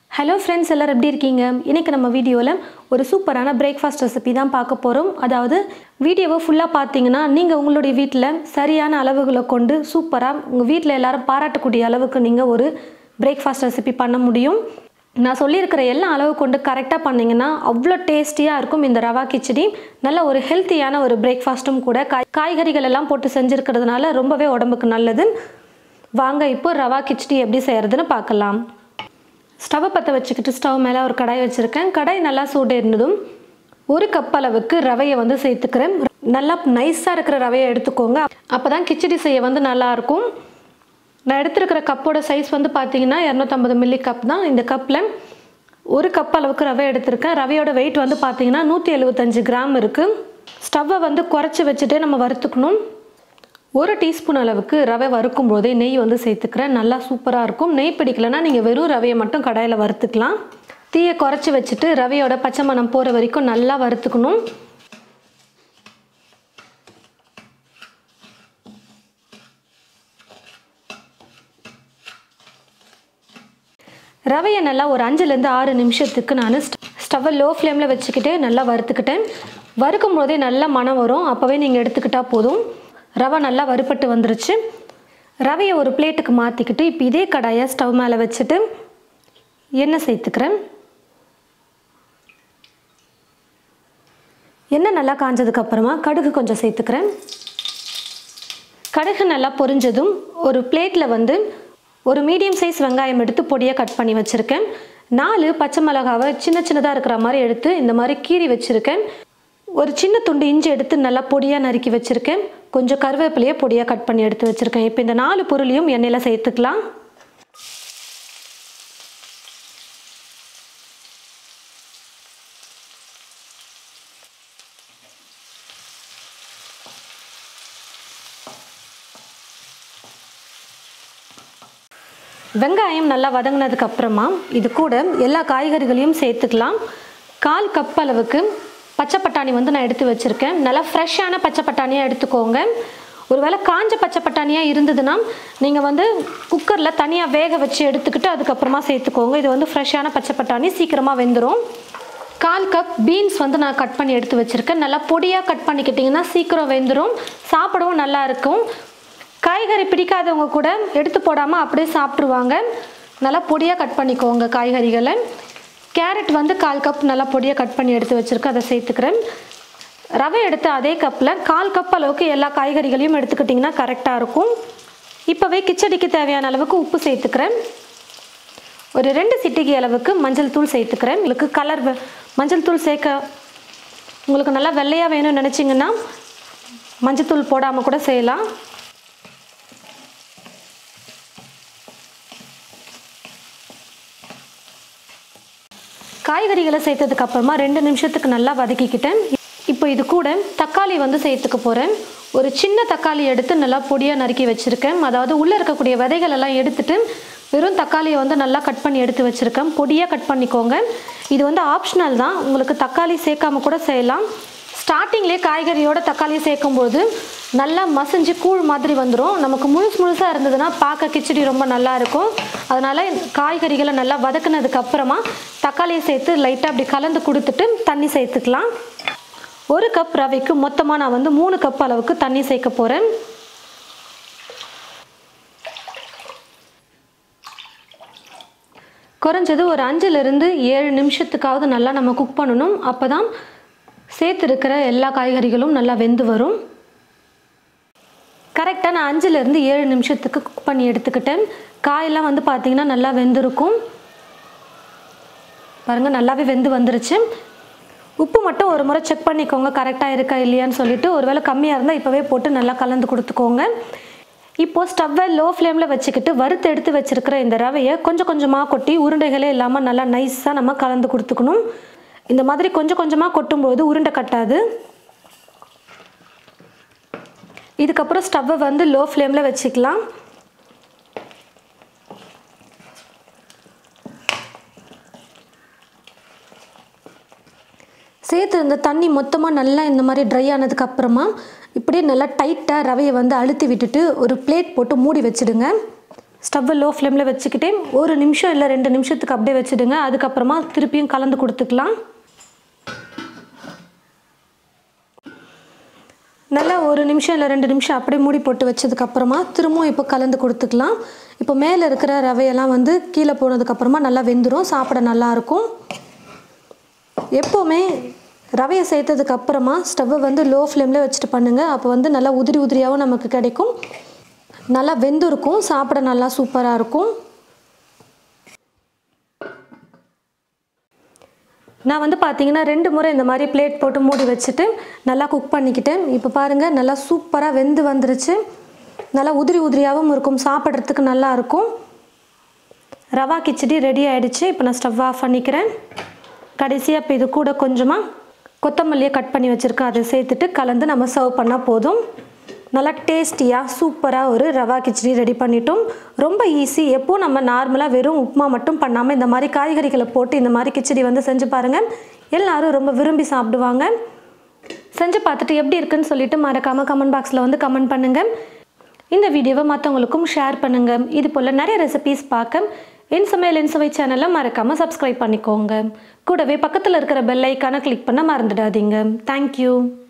hello friends எல்லோரும் எப்படி இருக்கீங்க இன்றைக்கி நம்ம வீடியோவில் ஒரு சூப்பரான பிரேக்ஃபாஸ்ட் ரெசிபி தான் பார்க்க போகிறோம் அதாவது வீடியோவை ஃபுல்லாக பார்த்தீங்கன்னா நீங்கள் உங்களுடைய வீட்டில் சரியான அளவுகளை கொண்டு சூப்பராக உங்கள் வீட்டில் எல்லாரும் பாராட்டக்கூடிய அளவுக்கு நீங்கள் ஒரு பிரேக்ஃபாஸ்ட் ரெசிபி பண்ண முடியும் நான் சொல்லியிருக்கிற எல்லா அளவு கொண்டு கரெக்டாக பண்ணிங்கன்னா அவ்வளோ டேஸ்டியாக இருக்கும் இந்த ரவா கிச்சடி நல்ல ஒரு ஹெல்த்தியான ஒரு பிரேக்ஃபாஸ்ட்டும் கூட காய் காய்கறிகள் எல்லாம் போட்டு செஞ்சுருக்கிறதுனால ரொம்பவே உடம்புக்கு நல்லது வாங்க இப்போ ரவா கிச்சடி எப்படி செய்கிறதுன்னு பார்க்கலாம் ஸ்டவ்வை பற்ற வச்சுக்கிட்டு ஸ்டவ் மேலே ஒரு கடாய் வச்சுருக்கேன் கடாய் நல்லா சூடு இருந்ததும் ஒரு கப் அளவுக்கு ரவையை வந்து சேர்த்துக்கிறேன் நல்லா நைஸாக இருக்கிற ரவையை எடுத்துக்கோங்க அப்போ தான் கிச்சடி செய்ய வந்து நல்லாயிருக்கும் நான் எடுத்துருக்கிற கப்போட சைஸ் வந்து பார்த்தீங்கன்னா இரநூத்தம்பது மில்லி கப் தான் இந்த கப்பில் ஒரு கப் அளவுக்கு ரவை எடுத்திருக்கேன் ரவையோட வெயிட் வந்து பார்த்தீங்கன்னா நூற்றி எழுபத்தஞ்சு கிராம் இருக்குது ஸ்டவ்வை வந்து குறைச்சி வச்சுட்டே நம்ம வறுத்துக்கணும் ஒரு டீஸ்பூன் அளவுக்கு ரவை வறுக்கும் போதே நெய் வந்து சேர்த்துக்கிறேன் நல்லா சூப்பராக இருக்கும் நெய் பிடிக்கலன்னா நீங்கள் வெறும் ரவையை மட்டும் கடாயில் வறுத்துக்கலாம் தீயை குறைச்சி வச்சுட்டு ரவையோட பச்சை மணம் போகிற வரைக்கும் நல்லா வறுத்துக்கணும் ரவையை நல்லா ஒரு அஞ்சுலேருந்து ஆறு நிமிஷத்துக்கு நான் ஸ்டவ்வை லோ ஃப்ளேமில் வச்சுக்கிட்டு நல்லா வறுத்துக்கிட்டேன் வறுக்கும் போதே நல்லா மனம் வரும் அப்போவே நீங்கள் எடுத்துக்கிட்டால் போதும் ரவை நல்லா வறுப்பட்டு வந்துருச்சு ரவையை ஒரு பிளேட்டுக்கு மாற்றிக்கிட்டு இப்போ இதே கடாயை ஸ்டவ் மேலே வச்சுட்டு எண்ணெய் சேர்த்துக்கிறேன் எண்ணெய் நல்லா காஞ்சதுக்கப்புறமா கடுகு கொஞ்சம் சேர்த்துக்கிறேன் கடுகு நல்லா பொரிஞ்சதும் ஒரு பிளேட்டில் வந்து ஒரு மீடியம் சைஸ் வெங்காயம் எடுத்து பொடியாக கட் பண்ணி வச்சுருக்கேன் நாலு பச்சை மிளகாவை சின்ன சின்னதாக இருக்கிற மாதிரி எடுத்து இந்த மாதிரி கீறி வச்சுருக்கேன் ஒரு சின்ன துண்டு இஞ்சி எடுத்து நல்லா பொடியாக நறுக்கி வச்சுருக்கேன் கொஞ்சம் கருவேப்பிலையை பொடியாக கட் பண்ணி எடுத்து வச்சுருக்கேன் இப்போ இந்த நாலு பொருளையும் எண்ணெயில் சேர்த்துக்கலாம் வெங்காயம் நல்லா வதங்கினதுக்கு அப்புறமா இது கூட எல்லா காய்கறிகளையும் சேர்த்துக்கலாம் கால் கப் அளவுக்கு பச்சை பட்டாணி வந்து நான் எடுத்து வச்சுருக்கேன் நல்லா ஃப்ரெஷ்ஷான பச்சை பட்டாணியாக எடுத்துக்கோங்க ஒருவேளை காஞ்ச பச்சை பட்டாணியாக இருந்ததுன்னா நீங்கள் வந்து குக்கரில் தனியாக வேக வச்சு எடுத்துக்கிட்டு அதுக்கப்புறமா சேர்த்துக்கோங்க இது வந்து ஃப்ரெஷ்ஷான பச்சை பட்டாணி சீக்கிரமாக வெந்துடும் கால் கப் பீன்ஸ் வந்து நான் கட் பண்ணி எடுத்து வச்சுருக்கேன் நல்லா பொடியாக கட் பண்ணிக்கிட்டிங்கன்னா சீக்கிரம் வெந்துடும் சாப்பிடவும் நல்லா இருக்கும் காய்கறி பிடிக்காதவங்க கூட எடுத்து போடாமல் அப்படியே சாப்பிட்ருவாங்க நல்லா பொடியாக கட் பண்ணிக்கோங்க காய்கறிகளை கேரட் வந்து கால் கப் நல்லா பொடியாக கட் பண்ணி எடுத்து வச்சுருக்கேன் அதை சேர்த்துக்கிறேன் ரவை எடுத்த அதே கப்பில் கால் கப் அளவுக்கு எல்லா காய்கறிகளையும் எடுத்துக்கிட்டிங்கன்னா கரெக்டாக இருக்கும் இப்போவே கிச்சடிக்கு தேவையான அளவுக்கு உப்பு சேர்த்துக்கிறேன் ஒரு ரெண்டு சிட்டிகை அளவுக்கு மஞ்சள் தூள் சேர்த்துக்கிறேன் உங்களுக்கு கலர் மஞ்சள் தூள் சேர்க்க உங்களுக்கு நல்லா வெள்ளையாக வேணும்னு நினச்சிங்கன்னா மஞ்சள் தூள் போடாமல் கூட செய்யலாம் காய்கறிகளை சேர்த்ததுக்கு அப்புறமா ரெண்டு நிமிஷத்துக்கு நல்லா வதக்கிக்கிட்டேன் இப்போ இது கூட தக்காளி வந்து சேர்த்துக்க போகிறேன் ஒரு சின்ன தக்காளி எடுத்து நல்லா பொடியாக நறுக்கி வச்சுருக்கேன் அதாவது உள்ளே இருக்கக்கூடிய விதைகள் எல்லாம் எடுத்துட்டு வெறும் தக்காளியை வந்து நல்லா கட் பண்ணி எடுத்து வச்சுருக்கேன் பொடியாக கட் பண்ணிக்கோங்க இது வந்து ஆப்ஷனல் தான் உங்களுக்கு தக்காளி சேர்க்காம கூட செய்யலாம் ஸ்டார்டிங்லேயே காய்கறியோட தக்காளியை சேர்க்கும்போது நல்லா மசிஞ்சு கூழ் மாதிரி வந்துடும் நமக்கு முழுசு முழுசாக இருந்ததுன்னா பார்க்க கிச்சடி ரொம்ப நல்லா இருக்கும் அதனால் காய்கறிகளை நல்லா வதக்குனதுக்கு அப்புறமா தக்காளியை சேர்த்து லைட்டாக அப்படி கலந்து கொடுத்துட்டு தண்ணி சேர்த்துக்கலாம் ஒரு கப் ரவைக்கு மொத்தமாக நான் வந்து மூணு கப் அளவுக்கு தண்ணி சேர்க்க போகிறேன் குறைஞ்சது ஒரு அஞ்சுலேருந்து ஏழு நிமிஷத்துக்காவது நல்லா நம்ம குக் பண்ணணும் அப்போ தான் சேர்த்துருக்கிற எல்லா காய்கறிகளும் நல்லா வெந்து வரும் கரெக்டாக நான் அஞ்சுலேருந்து ஏழு நிமிஷத்துக்கு குக் பண்ணி எடுத்துக்கிட்டேன் காயெல்லாம் வந்து பார்த்திங்கன்னா நல்லா வெந்திருக்கும் பாருங்கள் நல்லாவே வெந்து வந்துருச்சு உப்பு மட்டும் ஒரு முறை செக் பண்ணிக்கோங்க கரெக்டாக இருக்கா இல்லையான்னு சொல்லிட்டு ஒருவேளை கம்மியாக இருந்தால் இப்போவே போட்டு நல்லா கலந்து கொடுத்துக்கோங்க இப்போது ஸ்டவ்வை லோ ஃப்ளேமில் வச்சுக்கிட்டு வறுத்து எடுத்து வச்சுருக்கிற இந்த ரவையை கொஞ்சம் கொஞ்சமாக கொட்டி உருண்டைகளே இல்லாமல் நல்லா நைஸாக நம்ம கலந்து கொடுத்துக்கணும் இந்த மாதிரி கொஞ்சம் கொஞ்சமாக கொட்டும்போது உருண்டை கட்டாது இதுக்கப்புறம் ஸ்டவ்வை வந்து லோ ஃப்ளேமில் வச்சுக்கலாம் சேர்த்து இந்த தண்ணி மொத்தமாக நல்லா இந்த மாதிரி ட்ரை ஆனதுக்கு அப்புறமா இப்படியே நல்லா டைட்டாக ரவையை வந்து அழுத்தி விட்டுட்டு ஒரு பிளேட் போட்டு மூடி வச்சிடுங்க ஸ்டவ்வை லோ ஃப்ளேமில் வச்சுக்கிட்டே ஒரு நிமிஷம் இல்லை ரெண்டு நிமிஷத்துக்கு அப்படியே வச்சுடுங்க அதுக்கப்புறமா திருப்பியும் கலந்து கொடுத்துக்கலாம் நல்லா ஒரு நிமிஷம் இல்லை ரெண்டு நிமிஷம் அப்படியே மூடி போட்டு வச்சதுக்கப்புறமா திரும்பவும் இப்போ கலந்து கொடுத்துக்கலாம் இப்போ மேலே இருக்கிற ரவையெல்லாம் வந்து கீழே போனதுக்கப்புறமா நல்லா வெந்துடும் சாப்பிட நல்லாயிருக்கும் எப்போவுமே ரவையை சேர்த்ததுக்கு அப்புறமா ஸ்டவ்வை வந்து லோ ஃப்ளேமில் வச்சுட்டு பண்ணுங்கள் அப்போ வந்து நல்லா உதிரி உதிரியாகவும் நமக்கு கிடைக்கும் நல்லா வெந்திருக்கும் சாப்பிட நல்லா சூப்பராக இருக்கும் நான் வந்து பார்த்தீங்கன்னா ரெண்டு முறை இந்த மாதிரி பிளேட் போட்டு மூடி வச்சுட்டு நல்லா குக் பண்ணிக்கிட்டேன் இப்போ பாருங்கள் நல்லா சூப்பராக வெந்து வந்துருச்சு நல்லா உதிரி உதிரியாகவும் இருக்கும் சாப்பிட்றதுக்கு நல்லா இருக்கும் ரவா கிச்சடி ரெடி ஆகிடுச்சு இப்போ நான் ஸ்டவ் ஆஃப் பண்ணிக்கிறேன் கடைசியாக இப்போ இது கூட கொஞ்சமாக கொத்தமல்லியை கட் பண்ணி வச்சுருக்கேன் அதை சேர்த்துட்டு கலந்து நம்ம சர்வ் பண்ணால் போதும் நல்லா டேஸ்டியாக சூப்பராக ஒரு ரவா கிச்சடி ரெடி பண்ணிட்டோம் ரொம்ப ஈஸி எப்போ நம்ம நார்மலாக வெறும் உப்புமா மட்டும் பண்ணாமல் இந்த மாதிரி காய்கறிகளை போட்டு இந்த மாதிரி கிச்சடி வந்து செஞ்சு பாருங்கள் எல்லாரும் ரொம்ப விரும்பி சாப்பிடுவாங்க செஞ்சு பார்த்துட்டு எப்படி இருக்குன்னு சொல்லிட்டு மறக்காமல் கமெண்ட் பாக்ஸில் வந்து கமெண்ட் பண்ணுங்கள் இந்த வீடியோவை மற்றவங்களுக்கும் ஷேர் பண்ணுங்கள் இது போல் நிறைய ரெசிபீஸ் பார்க்க என் சமையல் என் சுவை சேனலை மறக்காமல் சப்ஸ்கிரைப் பண்ணிக்கோங்க கூடவே பக்கத்தில் இருக்கிற பெல் ஐக்கானை கிளிக் பண்ண மறந்துடாதீங்க தேங்க்யூ